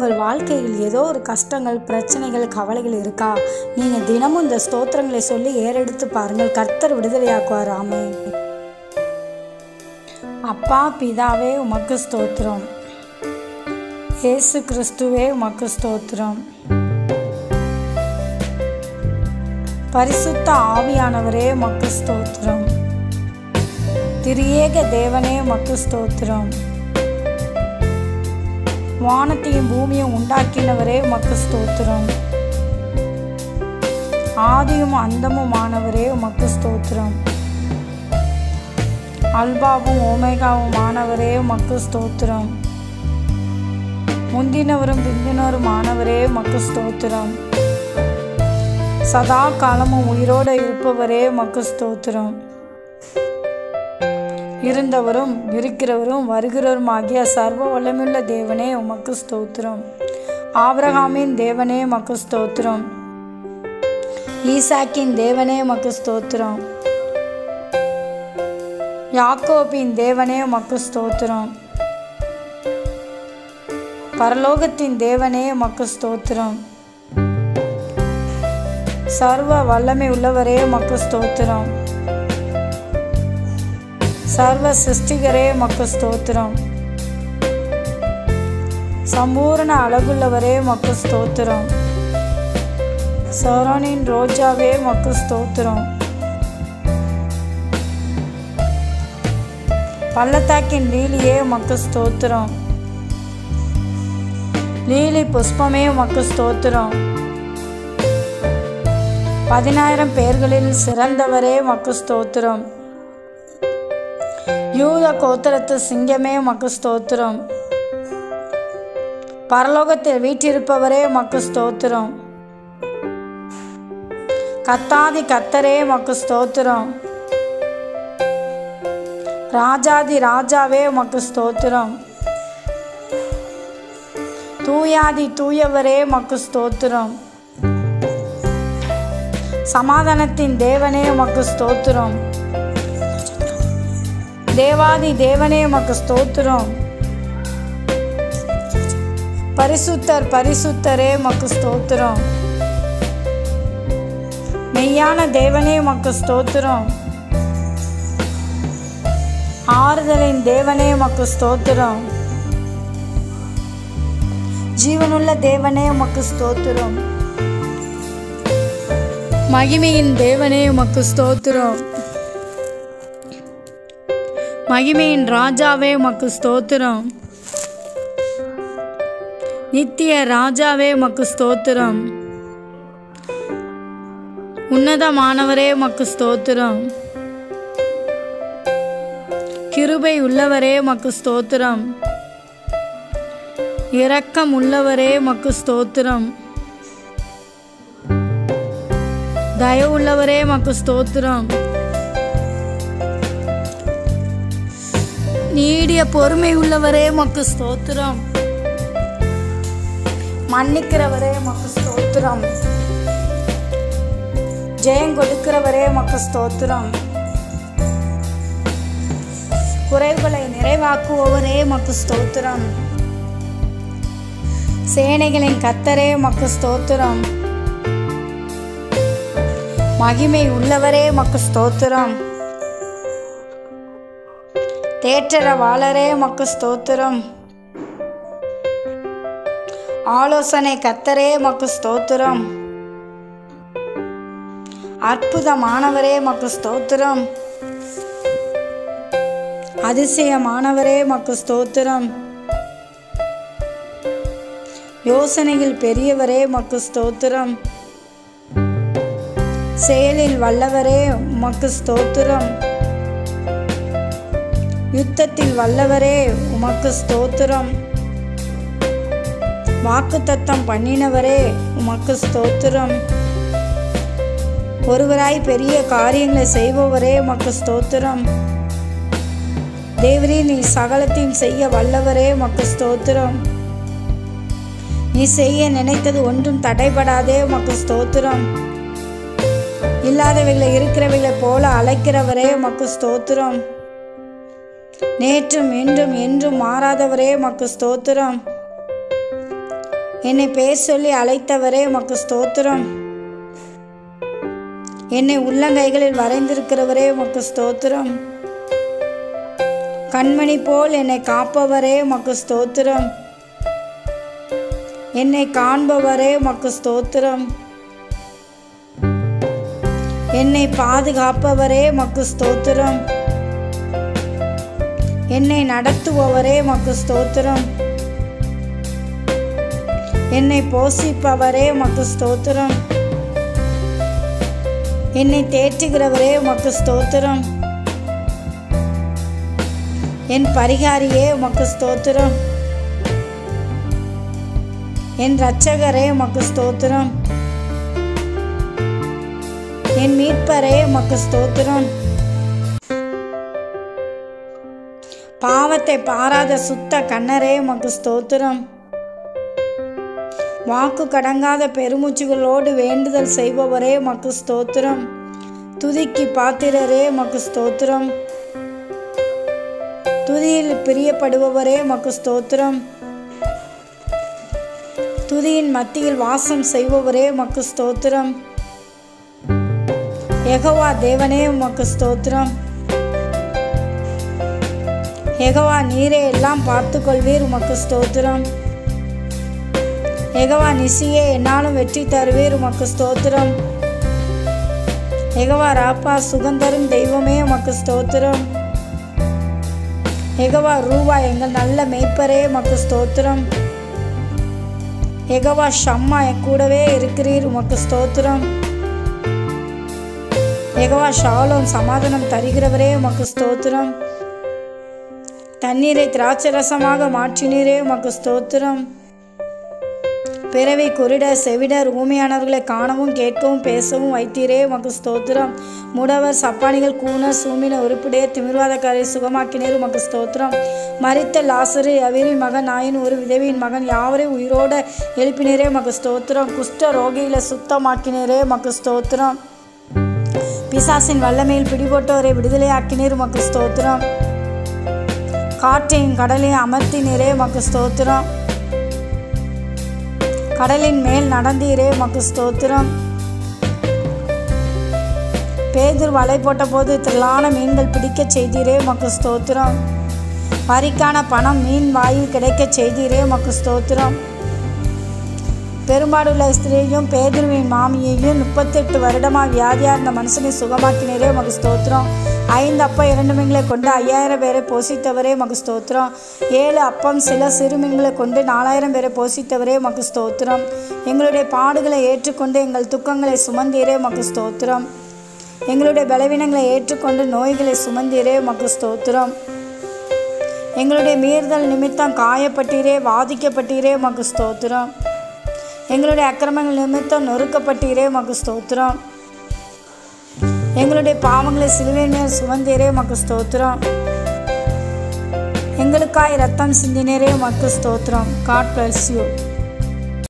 உங்கள் வாழ்க்கையில் ஏதோ ஒரு கஷ்டங்கள் பிரச்சனைகள் கவலைகள் இருக்கா நீங்கள் தினமும் இந்த ஸ்தோத்திரங்களை சொல்லி ஏறெடுத்து பாருங்கள் கர்த்தர் விடுதலையாக்குவார் ஆமே அப்பா பிதாவே உமக்கு ஸ்தோத்திரம் இயேசு கிறிஸ்துவே உமக்கு ஸ்தோத்திரம் பரிசுத்த ஆவியானவரே உமக்கு ஸ்தோத்திரம் திரியேக தேவனே உமக்கு ஸ்தோத்திரம் வானத்தையும் பூமியும் உண்டாக்கினவரே உமக்கு ஸ்தோத்திரம் ஆதியும் அந்தமுமானவரே உமக்கு ஸ்தோத்திரம் அல்பாவும் ஓமேகாவும் ஆனவரே உமக்கு ஸ்தோத்திரம் முந்தினவரும் பிந்தினவரும் ஆனவரே உமக்கு ஸ்தோத்திரம் சதா காலமும் உயிரோடு இருப்பவரே உமக்கு ஸ்தோத்திரம் இருந்தவரும் இருக்கிறவரும் வருகிறவரும் ஆகிய சர்வ வல்லமுள்ள தேவனே உமக்கு ஸ்தோத்திரம் ஆபிரகாமின் தேவனே உமக்கு ஸ்தோத்திரம் ஈசாக்கின் தேவனே உமக்கு ஸ்தோத்திரம் யாக்கோபின் தேவனே உமக்கு ஸ்தோத்திரம் பரலோகத்தின் தேவனே உமக்கு ஸ்தோத்திரம் சர்வ வல்லமை உள்ளவரே உமக்கு ஸ்தோத்திரம் சர்வ சிருஷ்டிகரே உமக்கு ஸ்தோத்திரம் சம்பூர்ண அழகுள்ளவரே உமக்கு ஸ்தோத்திரம் சரோனின் ரோஜாவே உமக்கு ஸ்தோத்திரம் பள்ளத்தாக்கின் லீலியே உமக்கு ஸ்தோத்திரம் லீலி புஷ்பமே உமக்கு ஸ்தோத்திரம் பதினாயிரம் பேர்களில் சிறந்தவரே உமக்கு ஸ்தோத்திரம் யூத கோத்திரத்து சிங்கமே உமக்கு ஸ்தோத்திரம் பரலோகத்தில் வீற்றிருப்பவரே உமக்கு ஸ்தோத்திரம் கத்தாதி கத்தரே உமக்கு ஸ்தோத்திரம் ராஜாதி ராஜாவே உமக்கு ஸ்தோத்திரம் தூயாதி தூயவரே உமக்கு ஸ்தோத்திரம் சமாதானத்தின் தேவனே உமக்கு ஸ்தோத்திரம் தேவாதி தேவனே உமக்கு ஸ்தோத்திரம் பரிசுத்தர் பரிசுத்தரே உமக்கு ஸ்தோத்திரம் மெய்யான தேவனே உமக்கு ஸ்தோத்திரம் ஆறுதலின் தேவனே உமக்கு ஸ்தோத்திரம் ஜீவனுள்ள தேவனே உமக்கு ஸ்தோத்திரம் மகிமையின் தேவனே உமக்கு ஸ்தோத்திரம் மகிமையின் ராஜாவே உமக்கு ஸ்தோத்திரம் நித்திய ராஜாவே உமக்கு ஸ்தோத்திரம் உன்னதமானவரே உமக்கு ஸ்தோத்திரம் கிருபை உள்ளவரே உமக்கு ஸ்தோத்திரம் இரக்கம் உள்ளவரே உமக்கு ஸ்தோத்திரம் தயவுள்ளவரே உமக்கு ஸ்தோத்திரம் நீடிய பொறுமை உள்ளவரே உமக்கு ஸ்தோத்திரம் மன்னிக்கிறவரே உமக்கு ஸ்தோத்திரம் ஜெயம் கொடுக்கிறவரே உமக்கு ஸ்தோத்திரம் குறைவுகளை நிறைவாக்குபவரே உமக்கு ஸ்தோத்திரம் சேனைகளின் கத்தரே உமக்கு ஸ்தோத்திரம் மகிமை உள்ளவரே உமக்கு ஸ்தோத்திரம் தேற்றரவாளரே உமக்கு ஸ்தோத்திரம் ஆலோசனை கத்தரே உமக்கு ஸ்தோத்திரம் அற்புதமானவரே உமக்கு ஸ்தோத்திரம் அதிசயமானவரே உமக்கு ஸ்தோத்திரம் யோசனையில் பெரியவரே உமக்கு ஸ்தோத்திரம் செயலில் வல்லவரே உமக்கு ஸ்தோத்திரம் யுத்தத்தில் வல்லவரே உமக்கு ஸ்தோத்திரம் வாக்குத்தத்தம் பண்ணினவரே உமக்கு ஸ்தோத்திரம் ஒருவராய் பெரிய காரியங்களை செய்பவரே உமக்கு ஸ்தோத்திரம் தேவரே நீ சகலத்தையும் செய்ய வல்லவரே உமக்கு ஸ்தோத்திரம் நீ செய்ய நினைத்தது ஒன்றும் தடைபடாதே உமக்கு ஸ்தோத்திரம் இல்லாதவைகளை இருக்கிறவைகளை போல அழைக்கிறவரே உமக்கு ஸ்தோத்திரம் நேற்றும் இன்றும் என்றும் மாறாதவரே உமக்கு ஸ்தோத்திரம் என்னை பேர் சொல்லி அழைத்தவரே உமக்கு ஸ்தோத்திரம் என்னை உள்ளங்கைகளில் வரைந்திருக்கிறவரே உமக்கு ஸ்தோத்திரம் கண்மணி போல் என்னை காப்பவரே உமக்கு ஸ்தோத்திரம் என்னை காண்பவரே உமக்கு ஸ்தோத்திரம் என்னை பாதுகாப்பவரே உமக்கு ஸ்தோத்திரம் என்னை நடத்துபவரே உமக்கு ஸ்தோத்திரம் என்னை போஷிப்பவரே உமக்கு ஸ்தோத்திரம் என்னை தேற்றுகிறவரே உமக்கு ஸ்தோத்திரம் என் பரிகாரியே உமக்கு ஸ்தோத்திரம் என் இரட்சகரே உமக்கு ஸ்தோத்திரம் என் மீட்பரே உமக்கு ஸ்தோத்திரம் பாவத்தை பாராத சுத்த கண்ணரே உமக்கு ஸ்தோத்திரம் வாக்கு கடங்காத பெருமூச்சுகளோடு வேண்டுதல் செய்பவரே உமக்கு ஸ்தோத்திரம் துதிக்கு பாத்திரரே உமக்கு ஸ்தோத்திரம் துதியில் பிரியப்படுபவரே உமக்கு ஸ்தோத்திரம் துதியின் மத்தியில் வாசம் செய்பவரே உமக்கு ஸ்தோத்திரம் எகவா தேவனே உமக்கு ஸ்தோத்திரம் எகவா நீரே எல்லாம் பார்த்து கொள்வீர் உமக்கு ஸ்தோத்திரம் எகவா நிசியே என்னாலும் வெற்றி தருவீர் உமக்கு ஸ்தோத்திரம் எகவா ராப்பா சுகந்தரும் தெய்வமே உமக்கு ஸ்தோத்திரம் எகவா ரூவா எங்கள் நல்ல மெய்ப்பரே உமக்கு ஸ்தோத்திரம் எகவா ஷம்மா என் கூடவே இருக்கிறீர் உமக்கு ஸ்தோத்திரம் எகவா ஷாலோம் சமாதானம் தருகிறவரே உமக்கு ஸ்தோத்திரம் தண்ணீரை திராட்சரசமாக மாற்றினீரே உமக்கு ஸ்தோத்திரம் பிறவி குருட செவிடர் ஊமையானவர்களை காணவும் கேட்கவும் பேசவும் வைத்தீரே உமக்கு ஸ்தோத்திரம் முடவர் சப்பானிகள் கூனர் சூமின உருப்புடைய திமிர்வாதக்காரை சுகமாக்கினீர் உமக்கு ஸ்தோத்திரம் மரித்த லாசரு அவிரின் மகன் நாயின் ஒரு விதவியின் மகன் யாவரையும் உயிரோட எழுப்பினீரே உமக்கு ஸ்தோத்திரம் குஷ்ட ரோகிகளை சுத்தமாக்கினீரே உமக்கு ஸ்தோத்திரம் பிசாசின் வல்லமையில் பிடிபட்டோரை விடுதலையாக்கினீர் உமக்கு ஸ்தோத்திரம் காற்றையும் கடலையும் அமர்த்தினீரே உமக்கு ஸ்தோத்திரம் கடலின் மேல் நடந்தீரே உமக்கு ஸ்தோத்திரம் பேதூர் வலை போட்டபோது திரளான மீன்கள் பிடிக்கச் செய்தீரே உமக்கு ஸ்தோத்திரம் வரிக்கான பணம் மீன் வாயில் கிடைக்கச் செய்தீரே உமக்கு ஸ்தோத்திரம் பெரும்பாடுள்ள ஸ்திரீயையும் பேதுருவின் மாமியையும் முப்பத்தெட்டு வருடமாக வியாதியாக இருந்த மனுஷனை சுகமாக்கினரே மகு ஸ்தோத்திரம் ஐந்து அப்பம் இரண்டு மீன்களை கொண்டு ஐயாயிரம் பேரை போஷித்தவரே மகு ஸ்தோத்திரம் ஏழு அப்பம் சில சிறு மீன்களை கொண்டு நாலாயிரம் பேரை போஷித்தவரே மகு ஸ்தோத்திரம் எங்களுடைய பாடுகளை ஏற்றுக்கொண்டு எங்கள் துக்கங்களை சுமந்தீரே மகு ஸ்தோத்திரம் எங்களுடைய பலவீனங்களை ஏற்றுக்கொண்டு நோய்களை சுமந்தீரே மகு ஸ்தோத்திரம் எங்களுடைய மீறுதல் நிமித்தம் காயப்பட்டீரே வாதிக்கப்பட்டீரே மகு ஸ்தோத்திரம் எங்களுடைய அக்கிரமங்கள் நிமித்தம் நொறுக்கப்பட்டீரே மகு ஸ்தோத்திரம் எங்களுடைய பாவங்களை சிலுவையின் மேல் சுமந்தீரே மக்கு ஸ்தோத்திரம் எங்களுக்காய் ரத்தம் சிந்தினரே மக்கு ஸ்தோத்திரம் காட் பிளஸ் யூ